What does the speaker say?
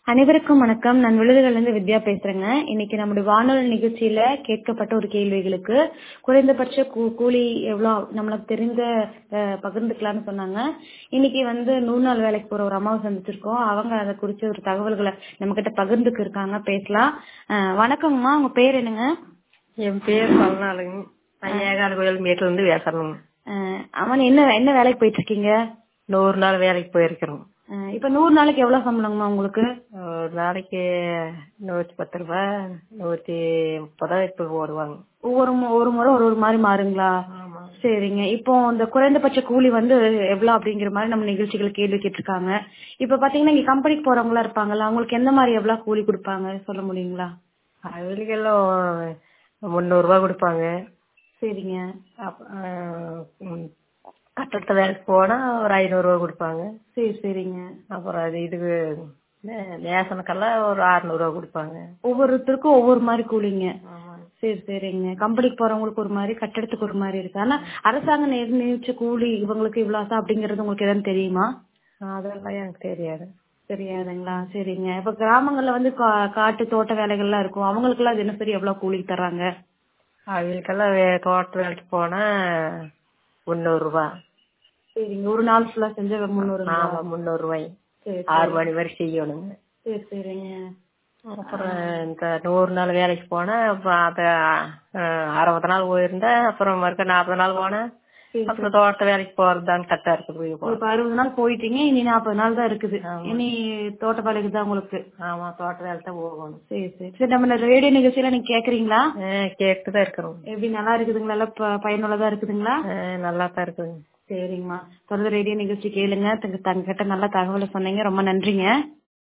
அனைவருக்கும் வணக்கம் நான் விழுதுகள்ல இருந்து வித்யா பேசுறேங்க இன்னைக்கு நம்முடைய வானொலி நிகழ்ச்சியில கேட்கப்பட்ட ஒரு கேள்விகளுக்கு குறைந்தபட்ச கூ- கூலி எவ்வளவு நம்மளுக்கு தெரிந்த அஹ், பகிர்ந்துக்கலாம்னு சொன்னாங்க இன்னைக்கு வந்து நூறு நாள் வேலைக்கு போற ஒரு அம்மாவை சந்திச்சிருக்கோம் அவங்க அதை குறிச்ச ஒரு தகவல்களை நம்ம கிட்ட பகிர்ந்துக்கு இருக்காங்க பேசலாம் அஹ், வணக்கம்மா உங்க பேர் என்னங்க என் பேர் பல்நாளுங்க நான் ஏகால கோயில் மீட்ல இருந்து பேசுறேங்க அஹ், அவன் என்ன என்ன வேலைக்கு போயிட்டு இருக்கீங்க நூறு நாள் வேலைக்கு போயிருக்கிறோம் அஹ், இப்ப நூறு நாளைக்கு எவ்வளவு சம்பளங்கம்மா உங்களுக்கு ஒரு நாளைக்கு நூத்தி பத்து ரூபாய் நூத்தி முப்பதா இப்ப போடுவாங்க ஒவ்வொரு மு- ஒரு முறை ஒரு ஒரு மாதிரி மாறுங்களா ஆமா சரிங்க இப்போ இந்த குறைந்தபட்ச கூலி வந்து எவ்வளவு அப்படிங்கிற மாதிரி நம்ம நிகழ்ச்சிகள் கேள்வி கேட்டிருக்காங்க இப்ப பாத்தீங்கன்னா இங்க கம்பெனிக்கு போறவங்களா இருப்பாங்கல்ல அவங்களுக்கு எந்த மாதிரி எவ்வளவு கூலி கொடுப்பாங்க சொல்ல முடியுங்களா அவங்களுக்கெல்லாம் முந்நூறு ரூபாய் கொடுப்பாங்க சரிங்க அப்ப- ஆஹ் உம் கட்டடத்து வேலைக்கு போனா ஒரு ஐநூறு ரூபாய் கொடுப்பாங்க சரி சரிங்க அப்புறம் அது இதுக்கு நே- நேசனுக்கெல்லாம் ஒரு அறுநூறு ரூபாய் கொடுப்பாங்க ஒவ்வொருத்தருக்கும் ஒவ்வொரு மாதிரி கூலிங்க ஆமா சரி சரிங்க கம்பெனிக்கு போறவங்களுக்கு ஒரு மாதிரி கட்டடத்துக்கு ஒரு மாதிரி இருக்கு ஆனா அரசாங்கம் நிர்ணயிச்ச கூலி இவங்களுக்கு இவ்வளவுதான் அப்படிங்கறது உங்களுக்கு எதாவது தெரியுமா அதெல்லாம் எனக்கு தெரியாது தெரியாதுங்களா சரிங்க இப்ப கிராமங்கள்ல வந்து கா- காட்டு தோட்ட வேலைகள்லாம் இருக்கும் அவங்களுக்கு எல்லாம் தினசரி எவ்வளவு கூலி தர்றாங்க அவங்களுக்கெல்லாம் வே- தோட்ட வேலைக்கு போனா முந்நூறு ரூபாய் சரிங்க ஒரு நாள் ஃபுல்லா செஞ்ச முந்நூறு ஆமா முந்நூறு ரூபாய் சரி ஆறு மணி வரை செய்யணுங்க சரி சரிங்க அப்புறம் இந்த நூறு நாள் வேலைக்கு போனா அப்புறம் அத அஹ், அறுபது நாள் போயிருந்தா அப்புறம் மறுக்க நாற்பது நாள் போனா சரி. அப்புறம் தோட்ட வேலைக்கு போறதுதான் கரெக்டா இருக்குது போய் போ- இப்ப அறுபது நாள் போயிட்டீங்க இனி நாற்பது நாள் தான் இருக்குது இனி தோட்ட வேலைக்கு தான் உங்களுக்கு ஆமா தோட்ட வேலை தான் போகணும் சரி சரி சரி நம்ம இந்த ரேடியோ நிகழ்ச்சியில நீங்க கேக்குறீங்களா கேட்டு தான் இருக்கிறோம் எப்படி நல்லா இருக்குதுங்களா எல்லாம் ப- பயனுள்ளதா இருக்குதுங்களா நல்லா தான் இருக்குதுங்க சரிங்கம்மா தொடர்ந்து ரேடியோ நிகழ்ச்சி கேளுங்க தங்க தங்கிட்ட நல்ல தகவலை சொன்னீங்க ரொம்ப நன்றிங்க